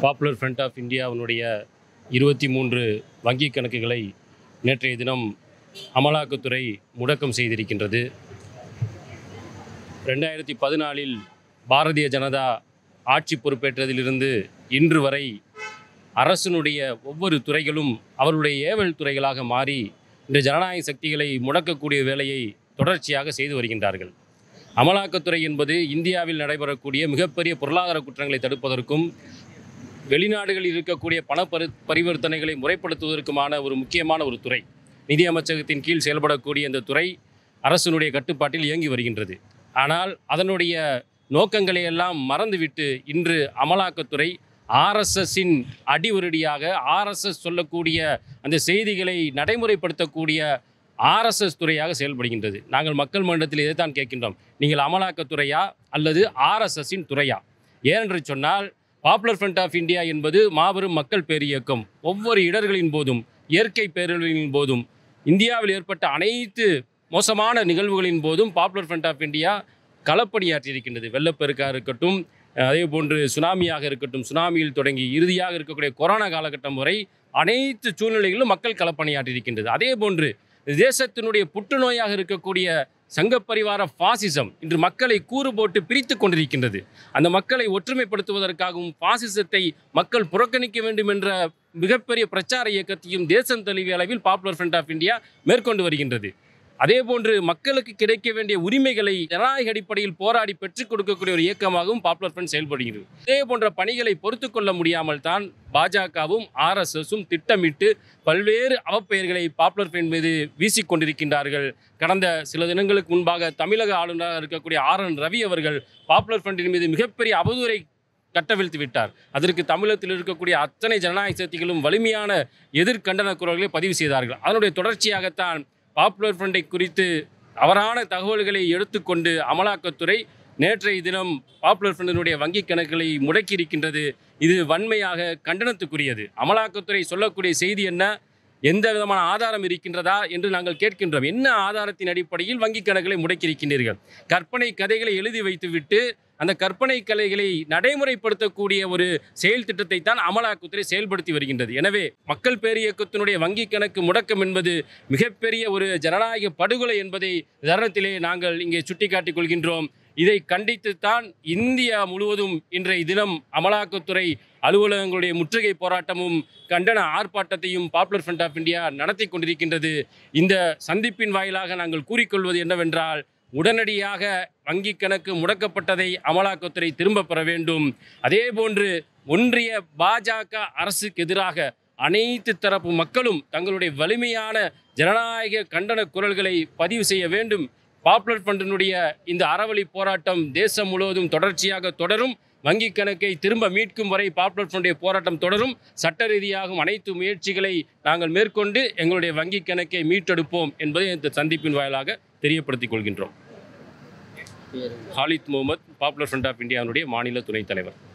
popular front of இந்தியாவினுடைய இருபத்தி மூன்று வங்கி கணக்குகளை நேற்றைய தினம் அமலாக்கத்துறை முடக்கம் செய்திருக்கின்றது ரெண்டாயிரத்தி பதினாலில் பாரதிய ஜனதா ஆட்சி பொறுப்பேற்றதிலிருந்து இன்று வரை அரசினுடைய ஒவ்வொரு துறைகளும் அவருடைய ஏவல் துறைகளாக மாறி இந்த ஜனநாயக சக்திகளை முடக்கக்கூடிய வேலையை தொடர்ச்சியாக செய்து வருகின்றார்கள் அமலாக்கத்துறை என்பது இந்தியாவில் நடைபெறக்கூடிய மிகப்பெரிய பொருளாதார குற்றங்களை தடுப்பதற்கும் வெளிநாடுகளில் இருக்கக்கூடிய பண பரி பரிவர்த்தனைகளை முறைப்படுத்துவதற்குமான ஒரு முக்கியமான ஒரு துறை நிதி அமைச்சகத்தின் கீழ் செயல்படக்கூடிய இந்த துறை அரசினுடைய கட்டுப்பாட்டில் இயங்கி வருகின்றது ஆனால் அதனுடைய நோக்கங்களை எல்லாம் மறந்துவிட்டு இன்று அமலாக்கத்துறை ஆர்எஸ்எஸ்ஸின் அடிவருடியாக ஆர்எஸ்எஸ் சொல்லக்கூடிய அந்த செய்திகளை நடைமுறைப்படுத்தக்கூடிய ஆர்எஸ்எஸ் துறையாக செயல்படுகின்றது நாங்கள் மக்கள் மன்றத்தில் இதைத்தான் கேட்கின்றோம் நீங்கள் அமலாக்கத்துறையா அல்லது ஆர்எஸ்எஸ்ஸின் துறையா ஏனென்று சொன்னால் பாப்புலர் ஃப்ரண்ட் ஆஃப் இந்தியா என்பது மாபெரும் மக்கள் பேரியக்கம் ஒவ்வொரு இடர்களின் போதும் இயற்கை பேரழிவின் போதும் இந்தியாவில் ஏற்பட்ட அனைத்து மோசமான நிகழ்வுகளின் போதும் பாப்புலர் ஃப்ரண்ட் ஆஃப் இந்தியா களப்பணியாற்றியிருக்கின்றது வெள்ளப்பெருக்காக இருக்கட்டும் அதே போன்று சுனாமியாக இருக்கட்டும் சுனாமியில் தொடங்கி இறுதியாக இருக்கக்கூடிய கொரோனா காலகட்டம் வரை அனைத்து சூழ்நிலைகளிலும் மக்கள் களப்பணியாற்றியிருக்கின்றது அதே போன்று தேசத்தினுடைய புற்றுநோயாக இருக்கக்கூடிய சங்கப்பரிவார பாசிசம் இன்று மக்களை கூறு போட்டு பிரித்து கொண்டிருக்கின்றது அந்த மக்களை ஒற்றுமைப்படுத்துவதற்காகவும் பாசிசத்தை மக்கள் புறக்கணிக்க வேண்டும் என்ற மிகப்பெரிய பிரச்சார இயக்கத்தையும் தேசம் தழுவிய அளவில் பாப்புலர் ஃப்ரண்ட் ஆஃப் இந்தியா மேற்கொண்டு வருகின்றது அதே போன்று மக்களுக்கு கிடைக்க வேண்டிய உரிமைகளை ஜனநாயக அடிப்படையில் போராடி பெற்றுக் கொடுக்கக்கூடிய ஒரு இயக்கமாகவும் பாப்புலர் ஃப்ரண்ட் செயல்படுகிறது இதே போன்ற பணிகளை பொறுத்து கொள்ள முடியாமல் தான் பாஜகவும் ஆர்எஸ்எஸும் திட்டமிட்டு பல்வேறு அவப்பெயர்களை பாப்புலர் ஃப்ரண்ட் மீது வீசிக்கொண்டிருக்கின்றார்கள் கடந்த சில தினங்களுக்கு முன்பாக தமிழக ஆளுநராக இருக்கக்கூடிய ஆர் என் ரவி அவர்கள் பாப்புலர் ஃப்ரண்டின் மீது மிகப்பெரிய அவதூறை கட்டவிழ்த்து விட்டார் அதற்கு தமிழகத்தில் இருக்கக்கூடிய அத்தனை ஜனநாயக சக்திகளும் வலிமையான எதிர்கண்டன குரல்களை பதிவு செய்தார்கள் அதனுடைய தொடர்ச்சியாகத்தான் பாப்புலர் ஃப்ரண்டை குறித்து தவறான தகவல்களை எடுத்துக்கொண்டு அமலாக்கத்துறை நேற்றைய தினம் பாப்புலர் ஃப்ரண்டினுடைய வங்கி கணக்குகளை முடக்கி இருக்கின்றது இது வன்மையாக கண்டனத்துக்குரியது அமலாக்கத்துறை சொல்லக்கூடிய செய்தி என்ன எந்த விதமான ஆதாரம் இருக்கின்றதா என்று நாங்கள் கேட்கின்றோம் என்ன ஆதாரத்தின் அடிப்படையில் வங்கி கணக்குகளை முடக்கியிருக்கின்றீர்கள் கற்பனை கதைகளை எழுதி வைத்துவிட்டு அந்த கற்பனை கலைகளை நடைமுறைப்படுத்தக்கூடிய ஒரு செயல் திட்டத்தை தான் அமலாக்கத்துறை செயல்படுத்தி வருகின்றது எனவே மக்கள் பேரியக்கத்தினுடைய வங்கி கணக்கு முடக்கம் என்பது மிகப்பெரிய ஒரு ஜனநாயக படுகொலை என்பதை தருணத்திலே நாங்கள் இங்கே சுட்டிக்காட்டிக் கொள்கின்றோம் இதை கண்டித்துத்தான் இந்தியா முழுவதும் இன்றைய தினம் அமலாக்கத்துறை அலுவலகங்களுடைய முற்றுகை போராட்டமும் கண்டன ஆர்ப்பாட்டத்தையும் பாப்புலர் ஃப்ரண்ட் ஆஃப் இந்தியா நடத்தி கொண்டிருக்கின்றது இந்த சந்திப்பின் வாயிலாக நாங்கள் கூறிக்கொள்வது என்னவென்றால் உடனடியாக வங்கி கணக்கு முடக்கப்பட்டதை அமலாக்கத்துறை திரும்ப பெற வேண்டும் அதே போன்று ஒன்றிய பாஜக அரசுக்கு எதிராக அனைத்து தரப்பு மக்களும் தங்களுடைய வலிமையான ஜனநாயக கண்டன குரல்களை பதிவு செய்ய வேண்டும் பாப்புலர் ஃபண்டினுடைய இந்த அறவழி போராட்டம் தேசம் முழுவதும் தொடர்ச்சியாக தொடரும் வங்கி கணக்கை திரும்ப மீட்கும் வரை பாப்புலர் ஃபண்டுடைய போராட்டம் தொடரும் சட்ட ரீதியாகவும் அனைத்து முயற்சிகளை நாங்கள் மேற்கொண்டு எங்களுடைய வங்கி கணக்கை மீட்டெடுப்போம் என்பதை இந்த சந்திப்பின் வாயிலாக தெரியப்படுத்திக் கொள்கின்றோம் Khalid Mohammed popular front of இந்தியாவினுடைய மாநில துணைத் தலைவர்